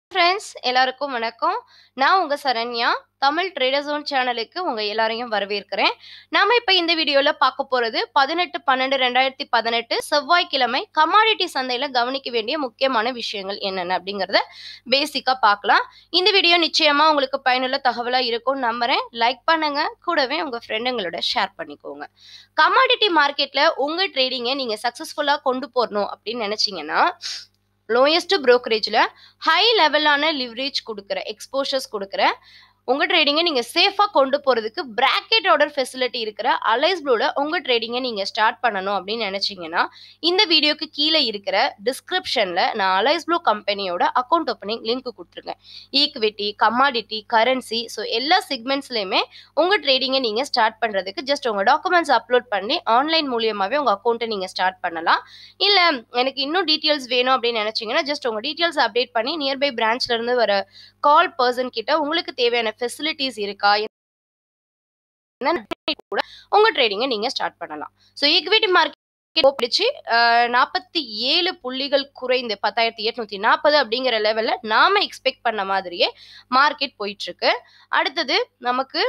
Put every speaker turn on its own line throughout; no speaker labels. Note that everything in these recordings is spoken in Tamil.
ஃப்ரெண்ட்ஸ் எல்லாருக்கும் வணக்கம் நான் உங்க சரண்யா தமிழ் ட்ரேடர் ஜோன் சேனலுக்கு உங்க எல்லாரையும் வரவேற்கிறேன் நாம இப்ப இந்த வீடியோல பார்க்க போறது பதினெட்டு பன்னெண்டு ரெண்டாயிரத்தி பதினெட்டு செவ்வாய்க்கிழமை கமாடிட்டி சந்தையில கவனிக்க வேண்டிய முக்கியமான விஷயங்கள் என்னென்ன அப்படிங்கறத பேசிக்கா பார்க்கலாம் இந்த வீடியோ நிச்சயமா உங்களுக்கு பயனுள்ள தகவலா இருக்கும்னு நம்புறேன் லைக் பண்ணுங்க கூடவே உங்க ஃப்ரெண்டுங்களோட ஷேர் பண்ணிக்கோங்க கமாடிட்டி மார்க்கெட்ல உங்க ட்ரேடிங்கை நீங்க சக்சஸ்ஃபுல்லா கொண்டு போறணும் அப்படின்னு நினைச்சீங்கன்னா லோயஸ்ட் ப்ரோக்கரேஜில் ஹை லெவலான லிவரேஜ் கொடுக்குற எக்ஸ்போஷர்ஸ் கொடுக்குற உங்கள் ட்ரேடிங்கை நீங்கள் சேஃபாக கொண்டு போகிறதுக்கு பிராக்கெட் ஆர்டர் ஃபெசிலிட்டி இருக்கிற அலைஸ் ப்ளூவில் உங்கள் ட்ரேடிங்கை நீங்கள் ஸ்டார்ட் பண்ணணும் அப்படின்னு நினச்சிங்கன்னா இந்த வீடியோக்கு கீழே இருக்கிற டிஸ்கிரிப்ஷனில் நான் அலைஸ் ப்ளூ கம்பெனியோட அக்கௌண்ட் ஓப்பனிங் லிங்க் கொடுத்துருக்கேன் ஈக்விட்டி கமாடிட்டி கரன்சி ஸோ எல்லா செக்மெண்ட்ஸ்லையுமே உங்கள் ட்ரேடிங்கை நீங்கள் ஸ்டார்ட் பண்ணுறதுக்கு ஜஸ்ட் உங்கள் டாக்குமெண்ட்ஸ் அப்லோட் பண்ணி ஆன்லைன் மூலியமாகவே உங்கள் அக்கௌண்ட்டை நீங்கள் ஸ்டார்ட் பண்ணலாம் இல்லை எனக்கு இன்னும் டீட்டெயில்ஸ் வேணும் அப்படின்னு நினச்சிங்கன்னா ஜஸ்ட் உங்கள் டீட்டெயில்ஸ் அப்டேட் பண்ணி நியர்பை பிரான்ச்லேருந்து வர கால் பர்சன் கிட்ட உங்களுக்கு தேவையான ஃபெசிலிட்டிஸ் இருக்கா கூட உங்கள் ட்ரேடிங்கை நீங்கள் ஸ்டார்ட் பண்ணலாம் ஸோ ஈக்விட்டி மார்க்கெட் பிடிச்சி நாற்பத்தி ஏழு புள்ளிகள் குறைந்து பத்தாயிரத்தி எட்நூத்தி நாற்பது அப்படிங்கிற லெவலில் நாம எக்ஸ்பெக்ட் பண்ண மாதிரியே மார்க்கெட் போயிட்டு இருக்கு அடுத்தது நமக்கு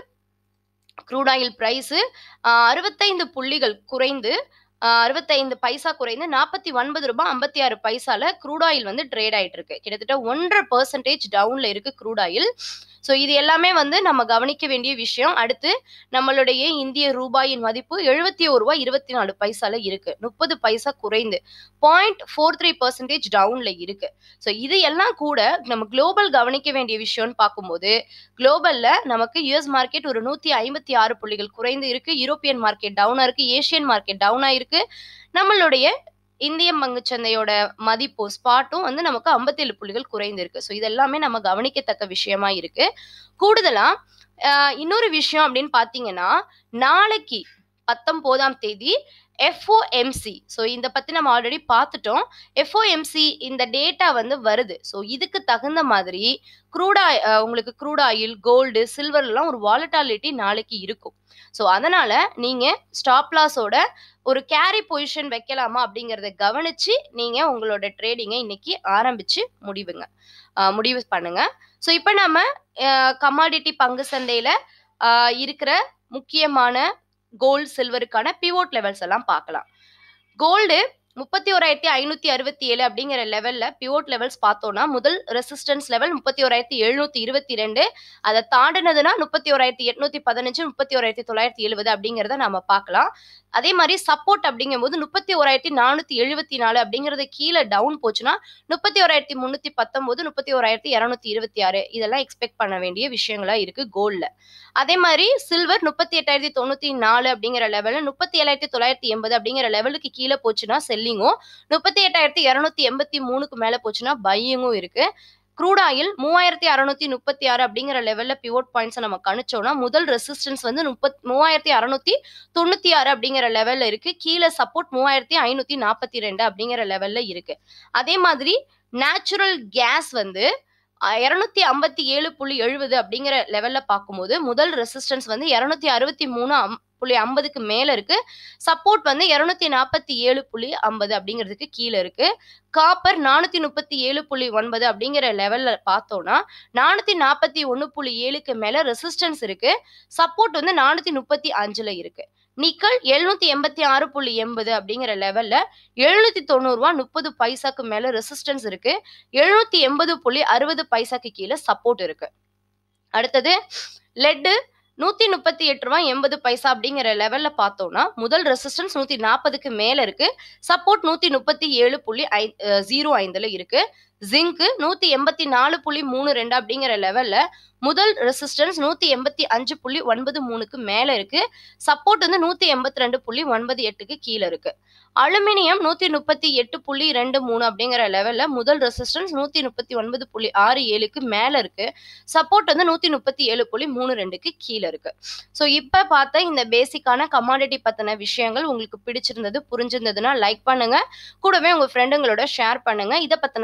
க்ரூட் ஆயில் ப்ரைஸு அறுபத்தைந்து புள்ளிகள் குறைந்து அறுபத்தைந்து பைசா குறைந்து நாற்பத்தி ஒன்பது ரூபாய் ஐம்பத்தி ஆறு பைசால க்ரூட் ஆயில் வந்து ட்ரேட் ஆயிட்டு இருக்கு கிட்டத்தட்ட ஒன்றரை பர்சன்டேஜ் டவுன்ல இருக்கு க்ரூட் ஆயில் ஸோ இது எல்லாமே வந்து நம்ம கவனிக்க வேண்டிய விஷயம் அடுத்து நம்மளுடைய இந்திய ரூபாயின் மதிப்பு எழுபத்தி ஒரு ரூபாய் இருபத்தி நாலு பைசால இருக்கு முப்பது பைசா குறைந்து பாயிண்ட் ஃபோர் த்ரீ பர்சன்டேஜ் டவுன்ல இருக்கு ஸோ இது எல்லாம் கூட நம்ம குளோபல் கவனிக்க வேண்டிய விஷயம்னு பார்க்கும்போது குளோபல்ல நமக்கு யுஎஸ் மார்க்கெட் ஒரு நூத்தி ஐம்பத்தி ஆறு புள்ளிகள் குறைந்து இருக்கு யூரோப்பியன் மார்க்கெட் டவுனா இருக்கு ஏஷியன் மார்க்கெட் டவுனா இருக்கு நம்மளுடைய இந்திய பங்குச்சந்தையோட மதிப்பு ஸ்பாட்டும் வந்து நமக்கு ஐம்பத்தேழு புள்ளிகள் குறைந்து இருக்கு ஸோ இதெல்லாமே நம்ம கவனிக்கத்தக்க விஷயமா இருக்கு கூடுதலா இன்னொரு விஷயம் அப்படின்னு பார்த்தீங்கன்னா நாளைக்கு பத்தொன்பதாம் தேதி எஃப்ஓஎம்சி ஸோ இந்த பற்றி நம்ம ஆல்ரெடி பார்த்துட்டோம் எஃப்ஓஎம்சி இந்த டேட்டா வந்து வருது ஸோ இதுக்கு தகுந்த மாதிரி க்ரூட் உங்களுக்கு க்ரூட் ஆயில் கோல்டு சில்வர்லாம் ஒரு வாலட்டாலிட்டி நாளைக்கு இருக்கும் ஸோ அதனால நீங்கள் ஸ்டாப் லாஸோட ஒரு கேரி பொசிஷன் வைக்கலாமா அப்படிங்கிறத கவனிச்சு நீங்கள் உங்களோட ட்ரேடிங்கை இன்னைக்கு ஆரம்பிச்சு முடிவுங்க முடிவு பண்ணுங்க ஸோ இப்போ நம்ம கமாடிட்டி பங்கு சந்தையில் இருக்கிற முக்கியமான கோல்டு சில்வருக்கான பிவோட் லெவல்ஸ் எல்லாம் பார்க்கலாம் கோல்டு முப்பத்தி ஓராயிரத்தி ஐநூத்தி அறுபத்தி ஏழு அப்படிங்கிற லெவல்ல பிவோட் லெவல்ஸ் பார்த்தோம்னா முதல் ரெசிஸ்டன்ஸ் லெவல் முப்பத்தி ஓராயிரத்தி எழுநூத்தி இருபத்தி ரெண்டு அதை தாண்டினதுன்னா முப்பத்தி ஓராயிரத்தி எட்நூத்தி பதினஞ்சு முப்பத்தி ஓராயிரத்தி தொள்ளாயிரத்தி எழுபது அப்படிங்கிறத நம்ம பார்க்கலாம் அதே மாதிரி சப்போர்ட் அப்படிங்கும்போது முப்பத்தி ஓராயிரத்தி நானூத்தி எழுபத்தி நாலு அப்படிங்கிறது கீழே டவுன் போச்சுன்னா முப்பத்தி ஓராயிரத்தி முன்னூத்தி பத்தொன்பது முப்பத்தி ஓராயிரத்தி இரநூத்தி இருபத்தி ஆறு இதெல்லாம் எக்ஸ்பெக்ட் பண்ண வேண்டிய விஷயங்களா இருக்கு கோல்ட்ல அதே மாதிரி சில்வர் முப்பத்தி எட்டாயிரத்தி தொண்ணூத்தி நாலு அப்படிங்கிற லெவலில் முப்பத்தி ஏழாயிரத்தி தொள்ளாயிரத்தி எண்பது அப்படிங்கிற லெவலுக்கு கீழே போச்சுன்னா செல்லிங்கும் முப்பத்தி எட்டாயிரத்தி இரநூத்தி எண்பத்தி மூணுக்கு மேல போச்சுன்னா பையிங்கும் இருக்கு க்ரூட் ஆயில் மூவாயிரத்தி அறநூத்தி முப்பத்தி ஆறு அப்படிங்கிற லெவல்ல பிவோட் பாயிண்ட்ஸ் நம்ம கணிச்சோம்னா முதல் ரெசிஸ்டன்ஸ் வந்து முப்பத் மூவாயிரத்தி அறநூத்தி தொண்ணூத்தி ஆறு அப்படிங்கிற லெவல்ல இருக்கு கீழே சப்போர்ட் மூவாயிரத்தி ஐநூத்தி நாற்பத்தி ரெண்டு அப்படிங்கிற லெவல்ல இருக்கு அதே மாதிரி நேச்சுரல் கேஸ் வந்து இரநூத்தி ஐம்பத்தி ஏழு புள்ளி எழுபது அப்படிங்கிற லெவல்ல பார்க்கும்போது முதல் ரெசிஸ்டன்ஸ் வந்து இரநூத்தி அறுபத்தி மூணு புள்ளி ஐம்பதுக்கு மேல இருக்கு சப்போர்ட் வந்து இருநூத்தி நாற்பத்தி ஏழு புள்ளி ஐம்பது அப்படிங்கிறதுக்கு கீழே இருக்கு காப்பர் நானூத்தி முப்பத்தி ஏழு புள்ளி ஒன்பது அப்படிங்கிற லெவல்ல பார்த்தோம்னா நானூத்தி நாற்பத்தி ஒன்னு புள்ளி ஏழுக்கு மேல ரெசிஸ்டன்ஸ் இருக்கு சப்போர்ட் வந்து நானூத்தி முப்பத்தி அஞ்சுல இருக்கு நிக்கல் எழுநூத்தி எண்பத்தி ஆறு புள்ளி எண்பது அப்படிங்கிற லெவல்ல எழுநூத்தி தொண்ணூறு ரூபா முப்பது பைசாக்கு மேல ரெசிஸ்டன்ஸ் இருக்கு எழுநூத்தி எண்பது புள்ளி அறுபது பைசாக்கு கீழே சப்போர்ட் இருக்கு அடுத்தது லெட்டு நூத்தி முப்பத்தி எட்டு ரூபாய் எண்பது பைசா அப்படிங்கிற லெவல்ல பார்த்தோம்னா முதல் ரெசிஸ்டன்ஸ் நூத்தி நாற்பதுக்கு மேல இருக்கு சப்போர்ட் நூத்தி முப்பத்தி ஏழு புள்ளி ஐ ஜீரோ ஐந்துல இருக்கு ஜிங்க்கு நூத்தி எண்பத்தி நாலு புள்ளி மூணு ரெண்டு அப்படிங்கிற லெவல்ல முதல் ரெசிஸ்டன்ஸ் நூத்தி எண்பத்தி அஞ்சு புள்ளி ஒன்பது மூணுக்கு மேல இருக்கு சப்போர்ட் வந்து நூத்தி எண்பத்தி ரெண்டு புள்ளி ஒன்பது எட்டுக்கு கீழே இருக்கு அலுமினியம் நூத்தி முப்பத்தி எட்டு புள்ளி ரெண்டு மூணு அப்படிங்கிற லெவல்ல முதல் ரெசிஸ்டன்ஸ் நூத்தி முப்பத்தி ஒன்பது புள்ளி ஆறு ஏழுக்கு மேல இருக்கு சப்போர்ட் வந்து நூத்தி முப்பத்தி ஏழு புள்ளி மூணு ரெண்டுக்கு கீழே இருக்கு ஸோ இப்ப பார்த்த இந்த பேசிக்கான கமாடிட்டி பத்தின விஷயங்கள் உங்களுக்கு பிடிச்சிருந்தது புரிஞ்சிருந்ததுன்னா லைக் பண்ணுங்க கூடவே உங்க ஃப்ரெண்டுங்களோட ஷேர் பண்ணுங்க இதை பத்தின சந்தேக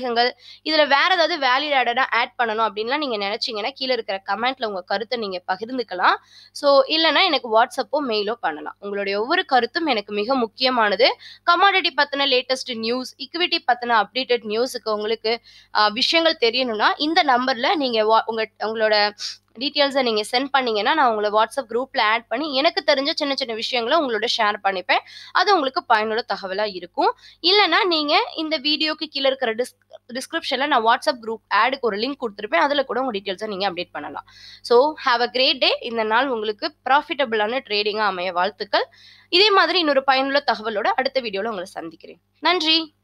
சந்தேகங்கள் இதுல வேற ஏதாவது வேல்யூ ஆடடா ஆட் பண்ணணும் அப்படின்லாம் நீங்க நினைச்சீங்கன்னா கீழே இருக்கிற கமெண்ட்ல உங்க கருத்தை நீங்க பகிர்ந்துக்கலாம் ஸோ இல்லைன்னா எனக்கு வாட்ஸ்அப்போ மெயிலோ பண்ணலாம் உங்களுடைய ஒவ்வொரு கருத்தும் எனக்கு மிக முக்கியமானது கமாடிட்டி பத்தின லேட்டஸ்ட் நியூஸ் இக்விட்டி பத்தின அப்டேட்டட் நியூஸுக்கு உங்களுக்கு ஆஹ், விஷயங்கள் தெரியணும்னா இந்த நம்பர்ல நீங்க வா- உங்க உங்களோட டீட்டெயில்ஸை நீங்க சென்ட் பண்ணீங்கன்னா நான் உங்களை வாட்ஸ்அப் குரூப்ல ஆட் பண்ணி எனக்கு தெரிஞ்ச சின்ன சின்ன விஷயங்களை உங்களோட ஷேர் பண்ணிப்பேன் அது உங்களுக்கு பயனுள்ள தகவலா இருக்கும் இல்லைன்னா நீங்க இந்த வீடியோக்கு கீழே இருக்கிற டிஸ் டிஸ்கிரிப்ஷன்ல நான் வாட்ஸ்அப் குரூப் ஆடுக்கு ஒரு லிங்க் கொடுத்துருப்பேன் அதுல கூட உங்க டீட்டெயில்ஸை நீங்க அப்டேட் பண்ணலாம் so have a great day இந்த நாள் உங்களுக்கு ப்ராஃபிட்டபிளான ட்ரேடிங்கா அமைய வாழ்த்துக்கள் இதே மாதிரி இன்னொரு பயனுள்ள தகவலோட அடுத்த வீடியோல உங்களை சந்திக்கிறேன் நன்றி